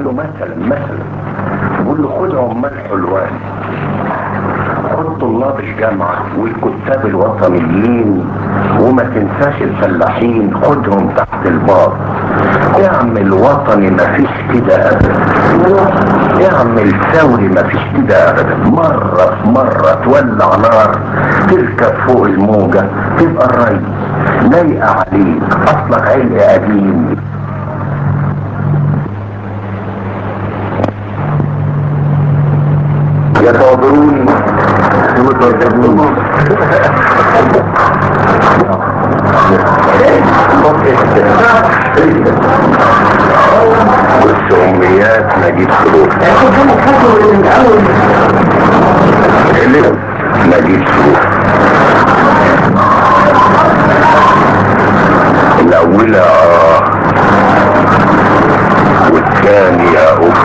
له مثلا مثلا بقول له خد عمال حلوان خد طلاب الجامعة والكتاب الوطنيين وما تنساش الفلاحين خدهم تحت البار اعمل وطني ما فيش كده ابدا اعمل ثوري ما فيش كده ابدا مرة في مرة تولع نار تركب فوق الموجة تبقى الريس لايقة عليك اصلك علق قديم يتوضروني والسميات نجيب سلوك نجيب سلوك الأولى آه والثانية أف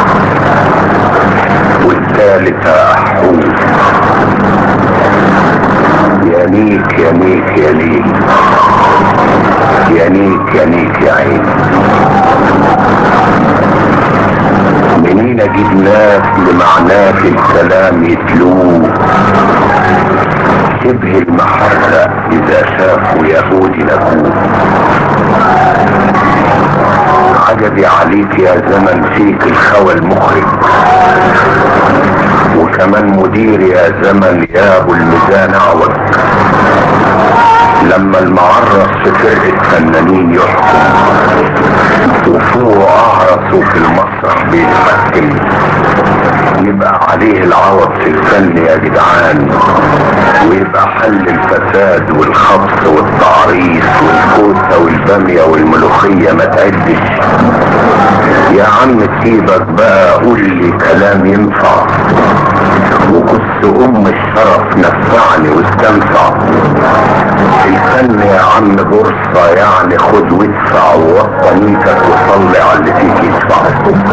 والثالثة أحوز يا نيك يا نيك يا نيك يا نيك يا نيك يا عين منين اجيب ناس لمعناه في الكلام يتلوه شبه المحرة اذا شافوا يهودي نبوه عجبي عليك يا زمن فيك الخوى المخرج وكمان مدير يا زمن يا ابو الميزان اعوج لما المعرس في فرقة فنانين يحكم وفوق اعرس وفي المسرح بيتحكم يبقى عليه العوض في الفن يا جدعان ويبقى حل الفساد والخبص والتعريس والكوسة والبامية والملوخية ما تعدش يا عم سيبك بقى قول لي كلام ينفع وكس ام الشرف نفعني واستنفع الفن يا عم بورصة يعني خد وادفع ووطى نيتك وصلي على اللي فيك يدفع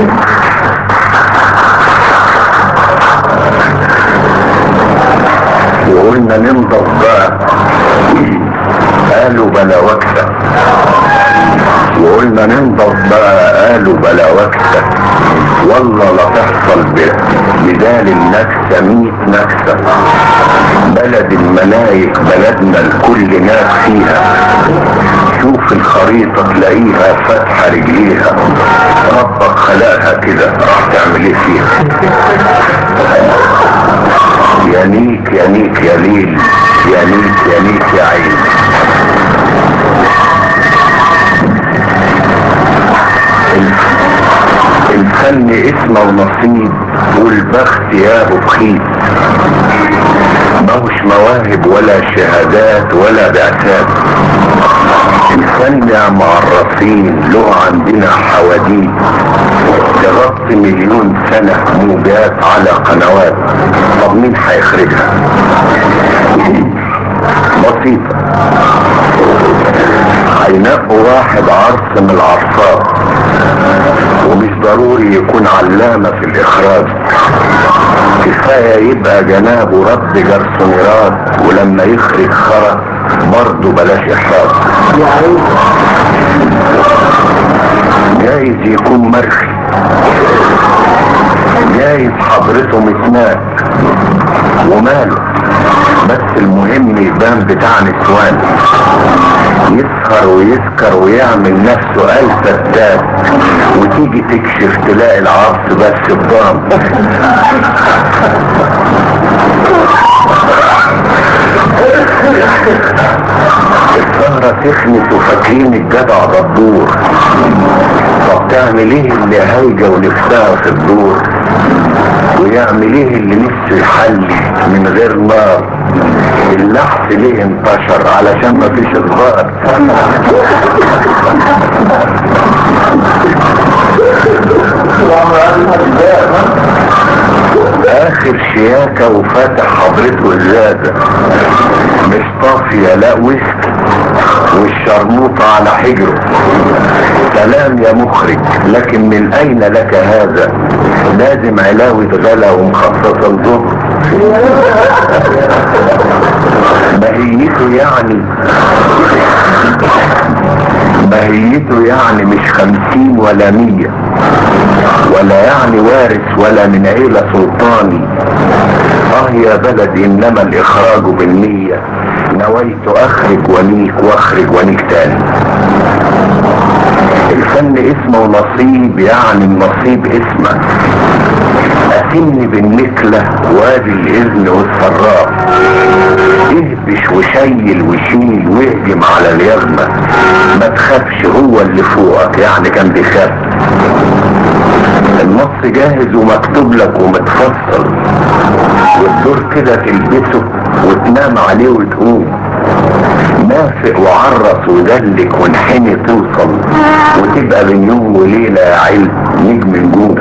وقلنا ننضف بقى قالوا بلا وكسة وقلنا ننضف بقى قالوا بلا وكسة والله لا تحصل بدال النكسة ميت نكسة بلد الملايك بلدنا الكل ناس فيها شوف الخريطة تلاقيها فاتحة رجليها ربك خلقها كده راح تعمل ايه فيها يا نيك يا نيك يا ليل يا نيك يا نيك يا عين الفن اسمه ونصيب والبخت يا ابو بخيت ماهوش مواهب ولا شهادات ولا بعثات الفن يا معرفين له عندنا حواديت تغطي مليون سنة موجات على قنوات طب مين هيخرجها بسيطة هينقوا واحد عرس من العرصات ومش ضروري يكون علامة في الإخراج كفاية يبقى جنابه رد جرسونيرات ولما يخرج خرج برضه بلاش إحراج جايز يكون مرخي جايز حضرته مسناك وماله بس المهم يبان بتاع نسوان يسهر ويسكر ويعمل نفسه ألف فتات وتيجي تكشف تلاقي العرس بس بضام السهرة تخنت وفاكرين الجدع دبور طب تعمل ايه اللي هايجة ونفسها في الدور ويعمل ايه اللي نفسه يحلي من غير نار اللحس ليه انتشر علشان ما فيش اصدار اخر شياكة وفاتح حضرته الزادة مش طافية لا ويسكي والشرموطة على حجره سلام يا مخرج لكن من اين لك هذا لازم علاوة غلا ومخصصة الظهر ماهيته يعني ماهيته يعني مش خمسين ولا مية ولا يعني وارث ولا من عيلة سلطاني اه يا بلد انما الاخراج بالنية نويت اخرج ونيك واخرج ونيك تاني الفن اسمه نصيب يعني النصيب اسمك اتمني بالنكلة وادي الاذن والسراء اهبش وشيل وشيل واهجم على اليغمة ما تخافش هو اللي فوقك يعني كان بيخاف النص جاهز ومكتوب لك ومتفصل والدور كده تلبسه وتنام عليه وتقوم نافق وعرس ودلك وانحني توصل وتبقى بين يوم وليلة يا علم نجم نجوم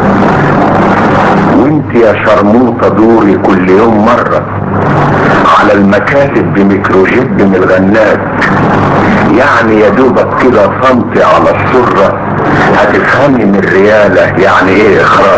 وانت يا شرموطة دوري كل يوم مرة على المكاتب بميكروجيب من الغنات يعني يا دوبك كده صمتي على السرة هتفهمي من الريالة يعني ايه اخراج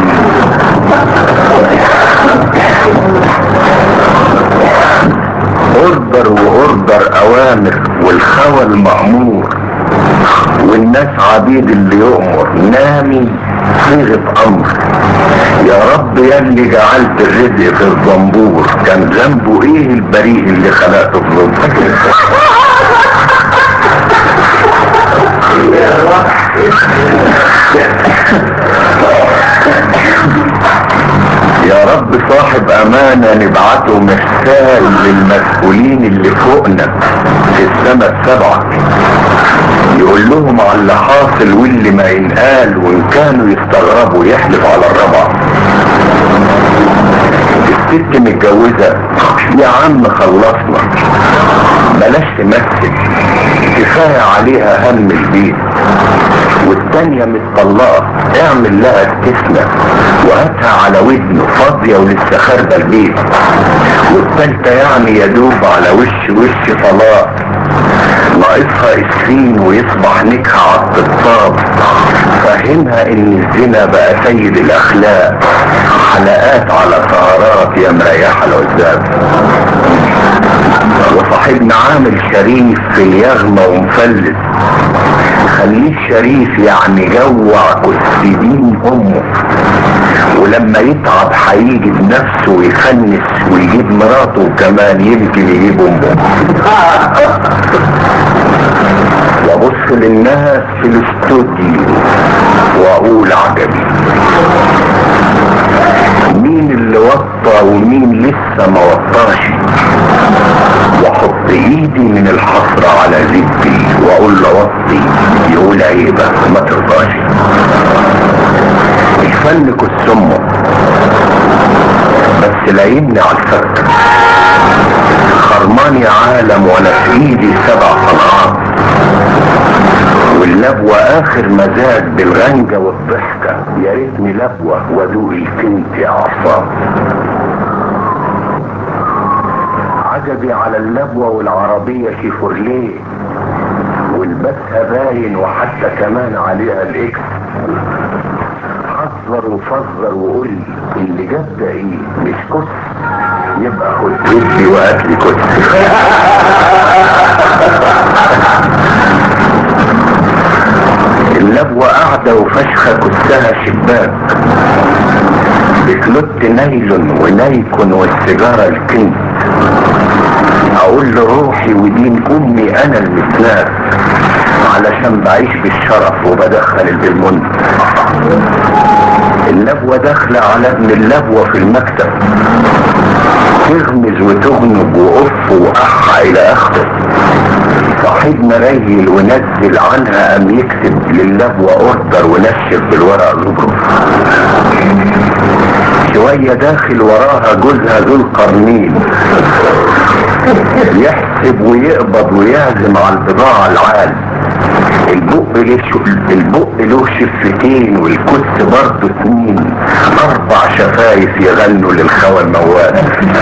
اوردر واوردر اوامر والخوى المأمور والناس عبيد اللي يؤمر نامي صيغة امر يا رب يا اللي جعلت الرزق في الزنبور كان ذنبه ايه البريء اللي خلقته في ظلمك يا رب صاحب امانة نبعته مرسال للمسؤولين اللي فوقنا في السماء السبعة يقول لهم على اللي حاصل واللي ما ينقال وان كانوا يستغربوا يحلف على الربع الست متجوزة يا عم خلصنا بلاش تمثل كفاية عليها هم البيت والتانية متطلقة اعمل لها استثناء وهاتها على ودنه فاضية ولسه خاربة البيت والتالتة يعني يدوب على وش وش طلاق ناقصها اسفين ويصبح نكهة على الطبطاب فهمها ان الزنا بقى سيد الاخلاق حلقات على سهرات يا مريحة العزاب وصاحبنا عامل شريف في اليغمة ومفلس خليه شريف يعني جوع كسبين امه ولما يتعب هيجي بنفسه ويفنس ويجيب مراته كمان يمكن يجيب امه وابص للناس في الاستوديو واقول عجبي مين اللي وطى ومين لسه ما وطاش واحط ايدي من الحسرة على زبي واقول له وطي يقول عيبة ما ترضاش الفن كسمه بس لا يمنع الفك خرمان يا عالم وانا في ايدي سبع صنعات واللبوة اخر مزاج بالغنجة والضحكة يا ريتني لبوة وادوق الكنت يا عصام عجبي على اللبوة والعربية شيفورليه والبسها باين وحتى كمان عليها الاكس حذر وفزر وقول اللي جاب ده ايه مش كس يبقى خد ودي وهات لي كس اللبوة قاعدة وفشخة كسها شباك بكلوت نايلون ونايكون والسيجارة الكنت اقول له روحي ودين امي انا المسلاك علشان بعيش بالشرف وبدخل البلمون اللبوة داخلة على ابن اللبوة في المكتب تغمز وتغنب وقف وقح الى اخره صاحبنا ريل ونزل عنها ام يكتب للبوة اوردر ونشف بالورق زجرف شوية داخل وراها جوزها ذو القرنين يحسب ويقبض ويعزم على البضاعة العال البق له البق له شفتين والكس برضه اتنين اربع شفايف يغنوا للخوى الموال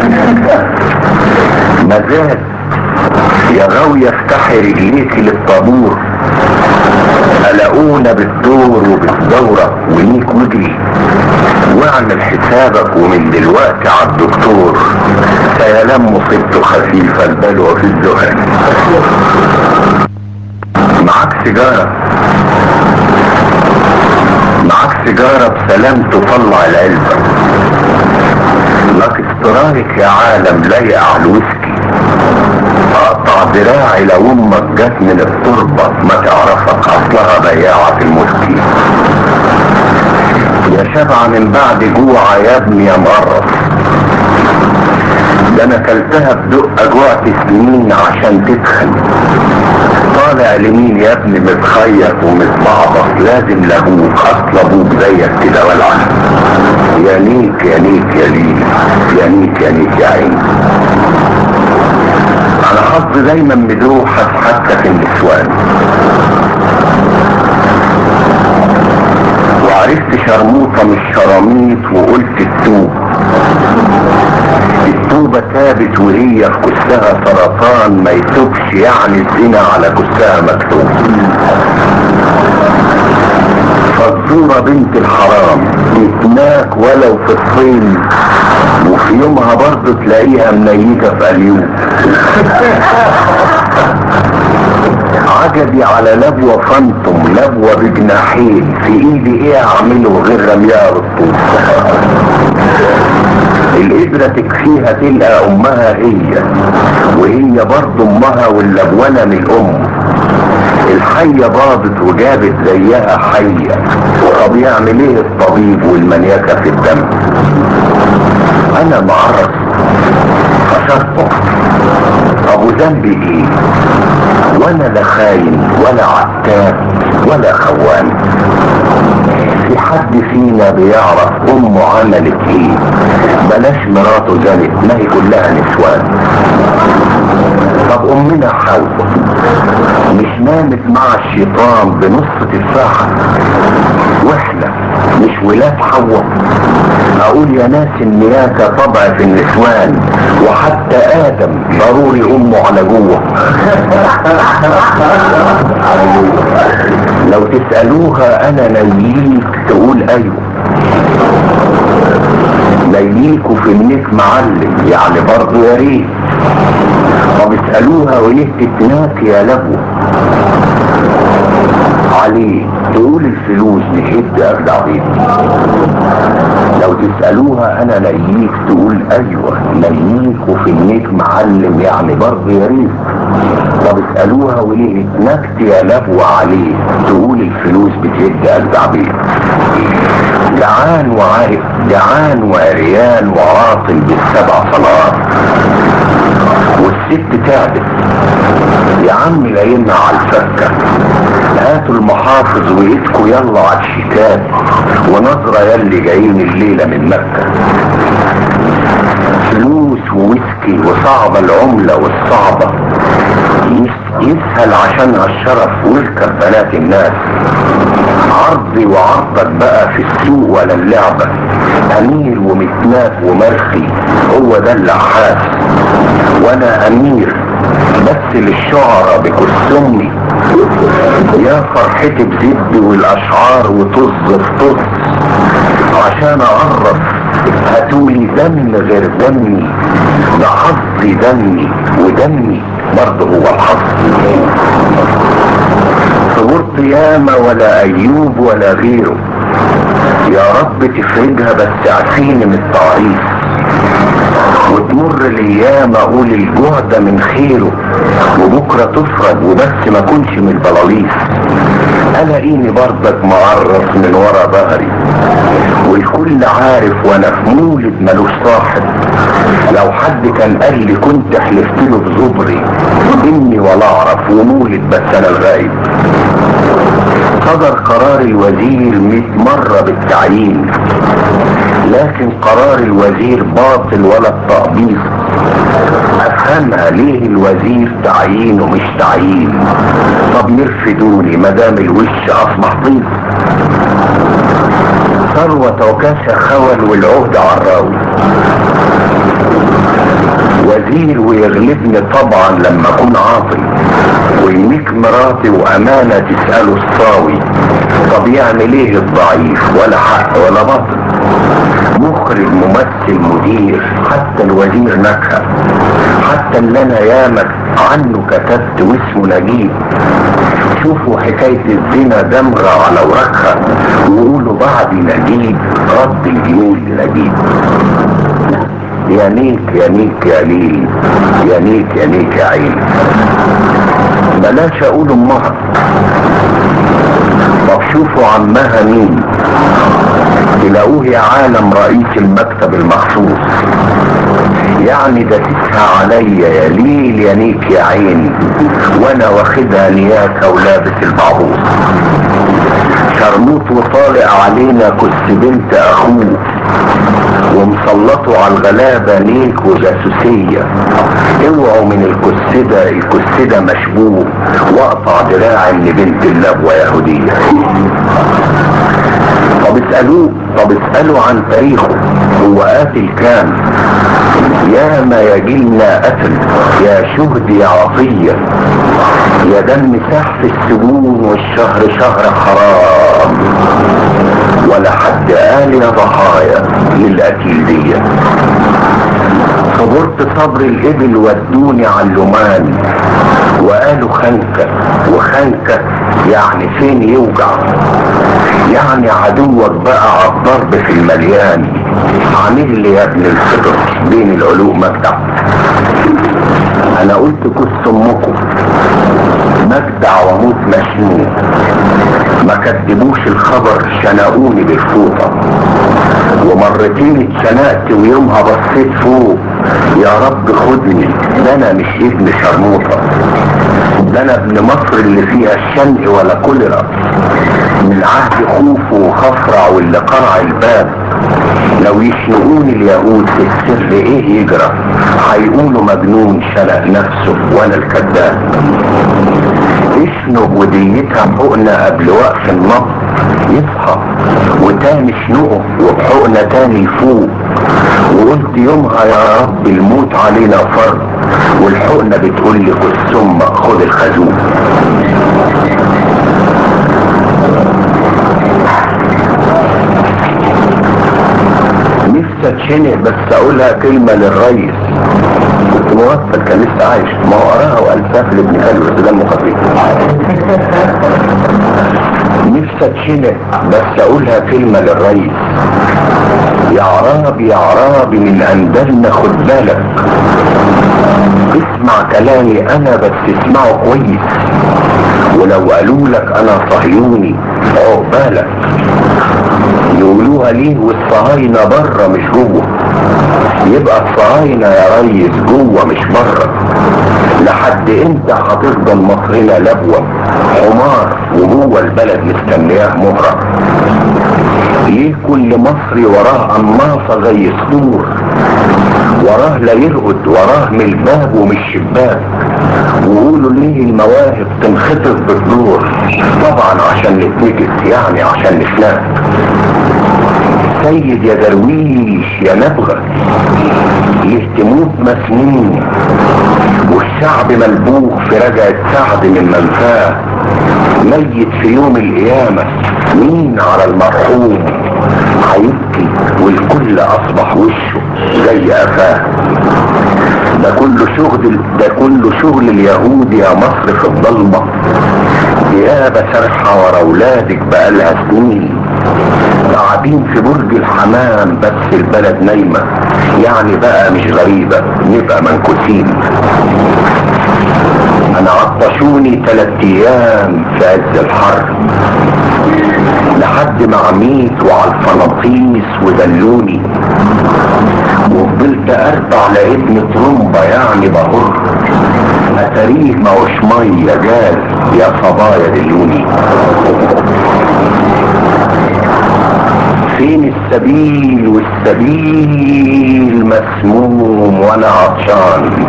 مزاج يا غاوية افتحي رجليك للطابور قلقونا بالدور وبالدورة وليك وجري واعمل حسابك ومن دلوقتي على الدكتور سيلام مصيبته خفيفة البلوى في الزهر معاك معاك سيجارة معاك سيجارة بسلامته طلع العلبة لك استرايك يا عالم لايق على الويسكي اقطع دراعي لو امك جت من التربة ما تعرفك اصلها بياعة المسكي يا شبع من بعد جوع يا ابني يا مقرف ده انا كلتها بدق جوعت سنين عشان تدخل طالع لمين يا ابني متخيط ومتبعبط لازم لابوك اصل ابوك زيك كده ولع يا نيك يا نيك يا ليل يا نيك يا نيك يا عيني انا حظي دايما مدوحة حتى في النسوان وعرفت شرموطة مش شراميط وقلت التوب التوبة تابت وهي في كسها سرطان ما يتوبش يعني الزنا على كسها مكتوب فالزورة بنت الحرام تتناك ولو في الصين وفي يومها برضه تلاقيها منيكة في اليوم عجبي على لبوة فانتم لبوة بجناحين في ايدي ايه اعمله غير رميها بالطوب القدرة تكفيها تلقى امها هي وهي برضه امها واللبونة من الام الحية باضت وجابت زيها حية طب يعمل ايه الطبيب والمنيكة في الدم انا معرض خسرته طب وذنبي ايه وانا لا خاين ولا عتاب ولا خوان في حد فينا بيعرف امه عملت ايه بلاش مراته زنت ما هي كلها نسوان طب امنا حواء مش نامت مع الشيطان بنص تفاحة واحنا مش ولاد حواء اقول يا ناس النياكة طبع في النسوان وحتى ادم ضروري امه على جوه لو تسألوها انا نيليك تقول ايوه نيليك وفي النيك معلم يعني برضه يا ريت طب اسألوها وليه تتناك يا لبو عليه تقول الفلوس نشد اجدع بيتي لو تسألوها انا نييك تقول ايوه نييك وفي النيك معلم يعني برضه يا ريت طب اسألوها وليه اتنكت يا لبو عليه تقول الفلوس بتهد اجدع بيتي جعان وعارف جعان وعريان وعاطل بالسبع صلوات والست تعبت يا عم العين على الفكة هاتوا المحافظ وايدكوا يلا على الشتات ونظرة يلي جايين الليلة من مكة فلوس وويسكي وصعبة العملة والصعبة يسهل عشانها الشرف ويركب بنات الناس عرضي وعرضك بقى في السوق ولا اللعبة امير ومتناك ومرخي هو ده اللي حاس وانا امير بس للشعراء بكسمي يا فرحتي بزد والاشعار وطز في طز عشان اعرف هاتولي دم غير دمي ده حظي دمي ودمي برضه هو الحظ صبرت ياما ولا ايوب ولا غيره يا رب تفرجها بس اعفيني من التعريف وتمر الايام اقول الجهد من خيره وبكره تفرج وبس ما كنش من البلاليص الاقيني برضك معرف من ورا ظهري والكل عارف وانا في مولد ملوش صاحب لو حد كان قال لي كنت حلفت له بزبري اني ولا اعرف ومولد بس انا الغايب صدر قرار الوزير مئة مرة بالتعيين لكن قرار الوزير باطل ولا التقبيض افهمها ليه الوزير تعيين ومش تعيين طب يرفدوني مدام الوش اصبح طيب ثروة وكاسة خول والعهد عراوي وزير ويغلبني طبعا لما اكون عاطل ويميك مراتي وامانة تسأله الصاوي طب يعمل ايه الضعيف ولا حق ولا باطل مخرج ممثل مدير حتى الوزير نكهة حتى اللي انا ياما عنه كتبت واسمه نجيب شوفوا حكاية الزنا دمغة على ورقها وقولوا بعد نجيب رد الجيول نجيب يا نيك يا نيك يا ليل يا نيك يا نيك يا عين بلاش اقول امها طب شوفوا عمها مين تلاقوه يا عالم رئيس المكتب المخصوص يعني ده تسهى عليا يا ليل يا نيك يا عين وانا واخدها نياكة ولابس البعبوص شرموط وطالع علينا كس بنت اخوه ومسلطوا على الغلابة نيك وجاسوسية اوعوا من الكسدة الكسدة مشبوه واقطع دراعي من بنت اللبوة يهودية طب اسألوه طب اسألوا عن تاريخه هو قاتل كام يا ما يجيلنا قتل يا شهد يا عطية يا دم ساح في السجون والشهر شهر حرام ولا حد قال يا ضحايا للقتيل دي صبرت صبر الابل ودوني على اللمان وقالوا خنكة وخنكة يعني فين يوجع يعني عدوك بقى على الضرب في المليان عامل لي يا ابن الفطر بين العلوق مجدع انا قلت كس امكم مجدع واموت مشنون ما كدبوش الخبر شنقوني بالفوطة ومرتين اتشنقت ويومها بصيت فوق يا رب خدني ده انا مش ابن شرموطة ده انا ابن مصر اللي فيها الشنق ولا كوليرا من عهد خوف وخفرع واللي قرع الباب لو يشنقوني اليهود في السر ايه يجرى هيقولوا مجنون شنق نفسه وانا الكذاب اشنق وديتها حقنة قبل وقف النبض يصحى وتاني شنقه وبحقنة تاني يفوق وقلت يومها يا رب الموت علينا فرض والحقنة بتقول لي خد ثم خد الخازوق نفسي اتشنق بس اقولها كلمة للريس كنت موفق كان لسه عايش ما هو قراها وقال سافل ابن خالد بس دمه خفيف نفسي اتشنق بس اقولها كلمة للريس يا عرابي يا عرابي من اندلنا خد بالك اسمع كلامي انا بس اسمعه كويس ولو قالوا لك انا صهيوني عقبالك يقولوها ليه والصهاينة بره مش جوه يبقى الصهاينة يا ريس جوه مش بره لحد امتى هتفضل مصرنا لبوة حمار وجوه البلد مستنياه مهرة ليه كل مصري وراه قناصة زي سطور وراه لا يرقد وراه من الباب ومن الشباك وقولوا ليه المواهب تنخطف بالدور طبعا عشان نتنكس يعني عشان نتناك سيد يا درويش يا نبغة ليه تموت مسنين والشعب ملبوخ في رجعة سعد من منفاه ميت في يوم القيامة مين على المرحوم هيبكي والكل اصبح وشه زي قفاه ده كله شغل ده كله شغل اليهود يا مصر في الضلمة ديابة سرحة ورا ولادك بقالها سنين قاعدين في برج الحمام بس البلد نايمة يعني بقى مش غريبة نبقى منكوسين انا عطشوني تلات ايام في عز الحر لحد ما عميت وعلى الفناطيس ودلوني وفضلت اربع لقيتني طرمبة يعني بهر اتاريه ما هوش مية جال يا صبايا دلوني فين السبيل والسبيل مسموم وانا عطشان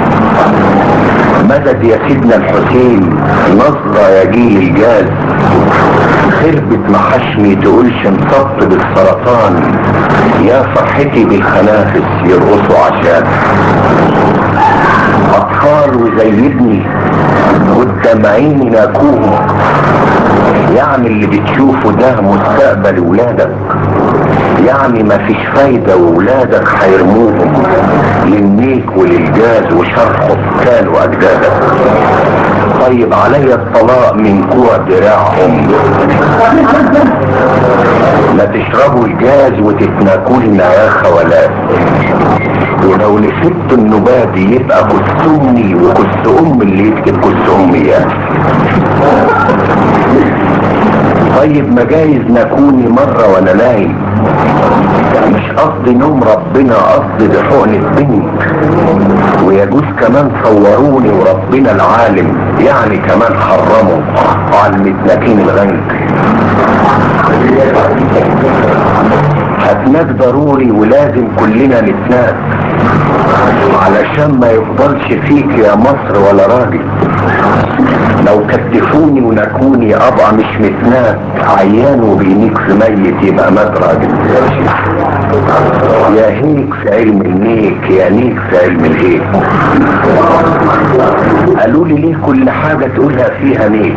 مدد يا سيدنا الحسين نصرة يا جيل الجاز خربت محشمي تقولش انصبت بالسرطان يا فرحتي بالخنافس يرقصوا عشان اطفال وزي ابني قدام عيني ناكوهم يعني اللي بتشوفه ده مستقبل ولادك يعني ما فيش فايدة وولادك هيرموهم للميك وللجاز وشرحه كانوا اجدادك طيب علي الطلاق من قوى دراعهم ما تشربوا الجاز وتتناكوا لنا يا خوالات ولو نسبت النبات يبقى كس امي وكس ام اللي يكتب كس اميات طيب ما جايز نكوني مرة وانا نايم مش قصدي نوم ربنا قصدي بحقن البنت ويجوز كمان صوروني وربنا العالم يعني كمان حرموا على المتناكين الغنك هتناك ضروري ولازم كلنا نتناك علشان ما يفضلش فيك يا مصر ولا راجل لو كتفوني ونكوني ابقى مش متناك عيان وبينيك في ميت يبقى مات راجل يا هيك في علم النيك يا نيك في علم الهيك قالوا لي ليه كل حاجة تقولها فيها نيك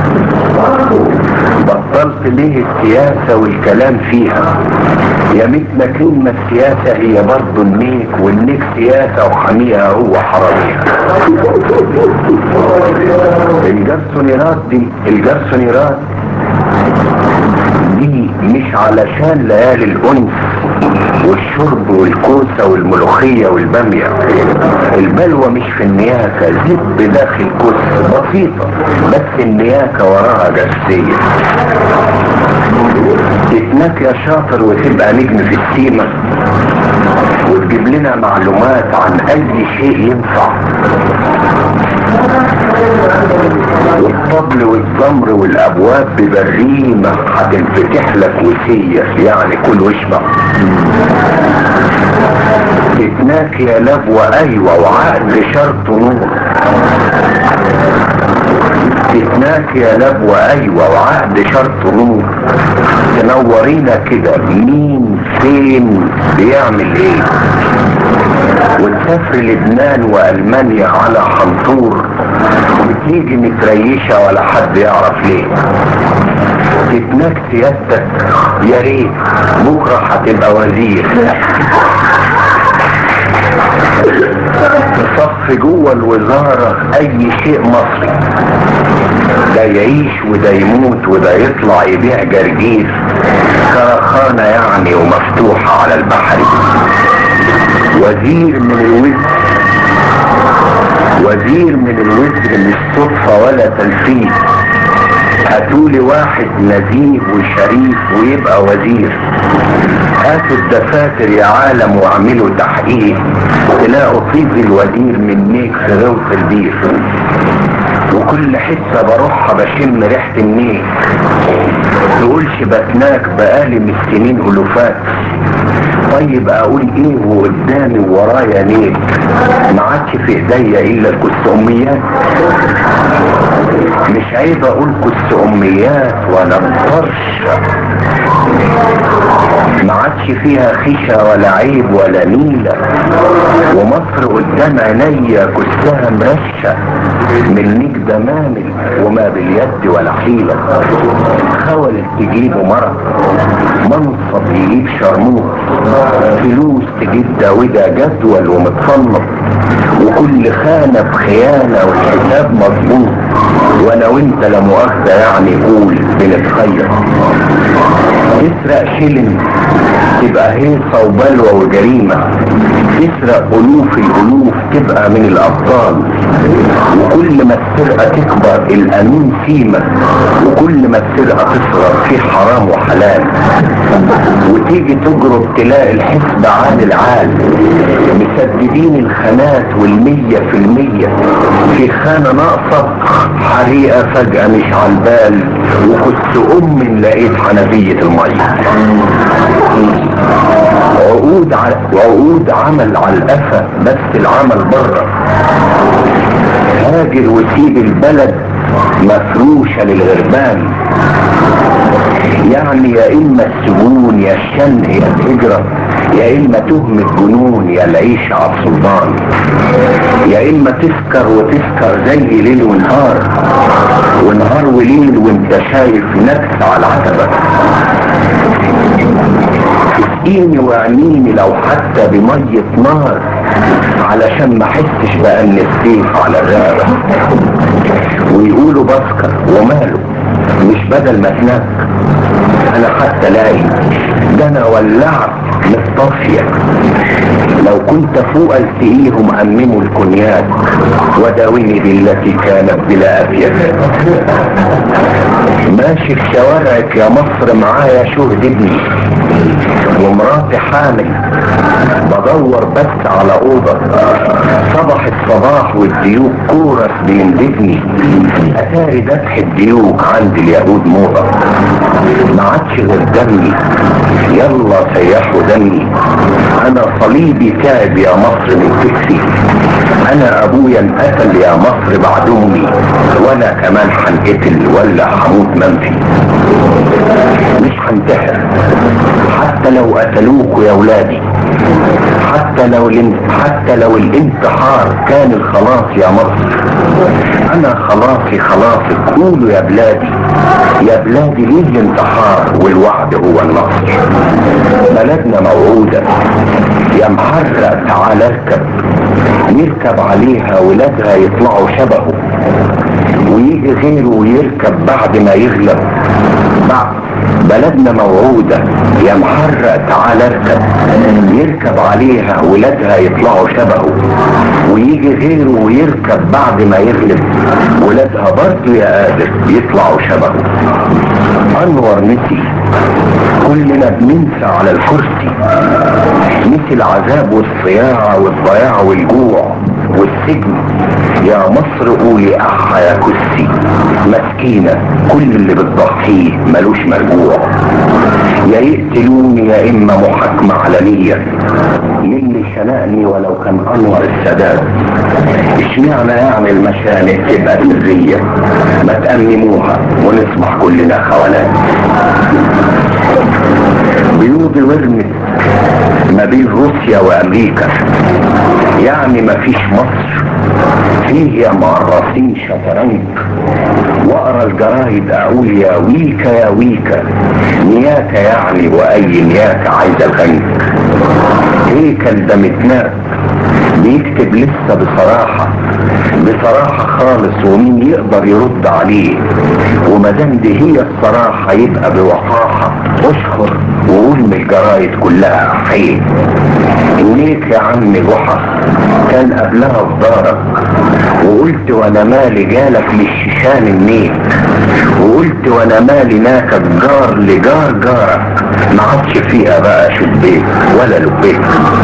بطلت ليه السياسة والكلام فيها يا متنا كلمة السياسة هي برضه النيك والنيك سياسة وحميها هو حراميها الجرسونيرات دي الجرسونيرات دي مش علشان ليالي الانس والشرب والكوسة والملوخية والبامية البلوى مش في النياكة زب داخل كوس بسيطة بس النياكة وراها جسية تتناك يا شاطر وتبقى نجم في السيمة وتجيب لنا معلومات عن اي شيء ينفع والطبل والزمر والابواب ببريمة هتنفتح لك وسية يعني كل واشبع تتناك يا لبوة ايوه وعقد شرط نور تتناك يا لبوة ايوه وعقد شرط نور تنورينا كده مين فين بيعمل ايه وتسافر لبنان والمانيا على حنطور وتيجي متريشة ولا حد يعرف ليه تتناك سيادتك يا ريت بكرة هتبقى وزير تصف جوه الوزارة اي شيء مصري ده يعيش وده يموت وده يطلع يبيع جرجير كرخانة يعني ومفتوحة على البحر وزير من الوزر وزير من الوزر مش صدفة ولا تلفيق هاتولي واحد نزيه وشريف ويبقى وزير هاتوا الدفاتر يا عالم واعملوا تحقيق تلاقوا طيب الوزير من نيك في غوث البير وكل حتة بروحها بشم ريحة النيك تقولش بتناك بقالي من السنين ألوفات طيب اقول ايه وقدامي ورايا نيك ما عادش في ايديا الا الكس اميات مش عيب اقول كس اميات ولا مطرش ما عادش فيها خشة ولا عيب ولا نيلة ومصر قدام عينيا كسها مرشة من نيك دمامل وما باليد ولا حيلة خول تجيبه مرض منصب يجيب شرموط فلوس تجيب ده وده جدول ومتصنف وكل خانة بخيانة والحساب مظبوط وانا وانت لا مؤاخذة يعني قول بنتخير تسرق شيلن تبقى هيصة وبلوى وجريمة تسرق ألوف الألوف تبقى من الأبطال وكل ما السرقة تكبر الأمين سيمة وكل ما السرقة تصغر في حرام وحلال وتيجي تجرب تلاقي الحسب عال العال مسددين الخانات والمية في المية في خانة ناقصة حريقة فجأة مش على البال وكنت أم لقيت حنفية المية عقود ع... وعقود عمل على القفا بس العمل بره هاجر وسيب البلد مفروشة للغربان يعني يا اما السجون يا الشن يا الهجرة يا اما تهمة جنون يا العيش على السلطان يا اما تسكر وتسكر زي ليل ونهار ونهار وليل وانت شايف نكس على عتبك تسقيني وعينيني لو حتى بمية نار علشان ما احسش بان السيف على الرقبة ويقولوا بسكر وماله مش بدل ما تنام انا حتى لاقي ده انا ولعت مطفية لو كنت فوق التقيهم امموا الكونياك وداوني بالتي كانت بلا افيد ماشي في شوارعك يا مصر معايا شهد ابني ومراتي حامل بدور بس على اوضه صبح الصباح والديوك كورس بيندبني اتاري ذبح الديوك عند اليهود موضه ما عادش غير دمي يلا سيحوا دمي انا صليبي تعب يا مصر من كتفي انا ابويا انقتل يا مصر بعد امي وانا كمان هنقتل ولا هموت منفي مش هنتحر حتى لو قتلوكوا يا ولادي حتى لو حتى لو الانتحار كان الخلاص يا مصر انا خلاصي خلاصك قولوا يا بلادي يا بلادي ليه الانتحار والوعد هو النصر بلدنا موعودة يا محرق تعال اركب يركب عليها ولادها يطلعوا شبهه ويجي غيره ويركب بعد ما يغلب بعد بلدنا موعودة يا محرق تعال اركب يركب عليها ولادها يطلعوا شبهه ويجي غيره ويركب بعد ما يغلب ولادها برضه يا قادر يطلعوا شبهه انور نسي كلنا بننسى على الكرسي نسي العذاب والصياعة والضياع والجوع والسجن يا مصر قولي احا يا كسي مسكينة كل اللي بتضحيه ملوش مرجوع يا يقتلوني يا اما محاكمة علنية للي خلقني ولو كان انور السادات اشمعنى يعني المشانق تبقى سرية ما تأمموها ونصبح كلنا خوانات بيوضي ورمت ما بين روسيا وامريكا يعني ما فيش مصر فيه يا معرصين شطرنج واقرا الجرايد اقول يا ويكا يا ويكا نياكا يعني واي نياكا عايزه الغنج هيكل ده متناق بيكتب لسه بصراحة بصراحة خالص ومين يقدر يرد عليه ومادام دي هي الصراحة يبقى بوقاحة اشكر وقول من الجرايد كلها احيي انيك يا عم جحا كان قبلها في دارك وقلت وانا مالي جالك للشيشان النيك وقلت وانا مالي ناكك جار لجار جارك ما عادش فيها بقى شبيك ولا لبيك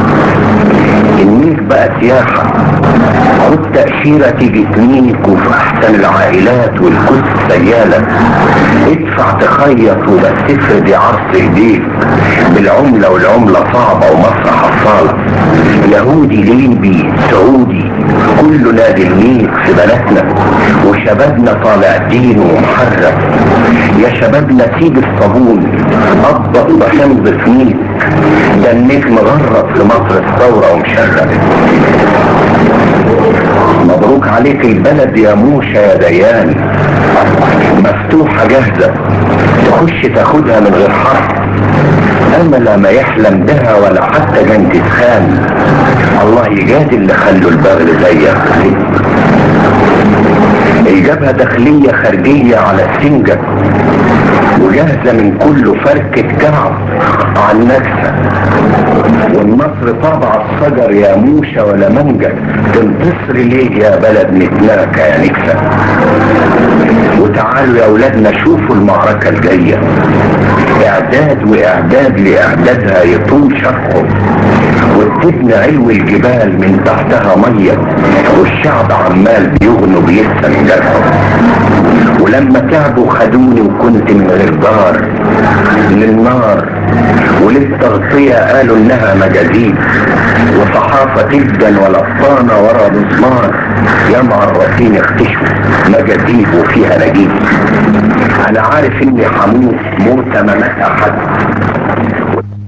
النيك بقى سياحة خد تأشيرة تيجي تنيك وفي أحسن العائلات والكس سيالة ادفع تخيط وبس تفرد عرض ايديك بالعملة والعملة صعبة ومصر حصالة يهودي ليبي سعودي كله نادي النيك في بلدنا وشبابنا طالع دين ومحرك يا شبابنا سيب الصابون قبض بحمض نيك ده النيك مغرب في مصر الثورة ومشرف مبروك عليك البلد يا موشى يا ديان مفتوحة جاهزة تخش تاخدها من غير حرب امل ما يحلم بها ولا حتى جنة خان الله يجادل اللي خلوا البغل زيك الجبهة داخلية خارجية على السنجة وجاهزة من كل فركة كعب عن نكسة والنصر طابع الشجر يا موشى ولا منجا تنتصر ليه يا بلد نتناكة يا نكسة وتعالوا يا اولادنا شوفوا المعركة الجاية اعداد واعداد لاعدادها يطول شرحه وتبنى علو الجبال من تحتها مية والشعب عمال بيغنوا بيسا من جرحه ولما تعبوا خدوني وكنت من غير دار للنار وللتغطية قالوا انها مجازيب وصحافة جدا ولطانة ورا مسمار يا معرفين اختشوا مجازيب وفيها نجيب انا عارف اني حموت موتة ما مات احد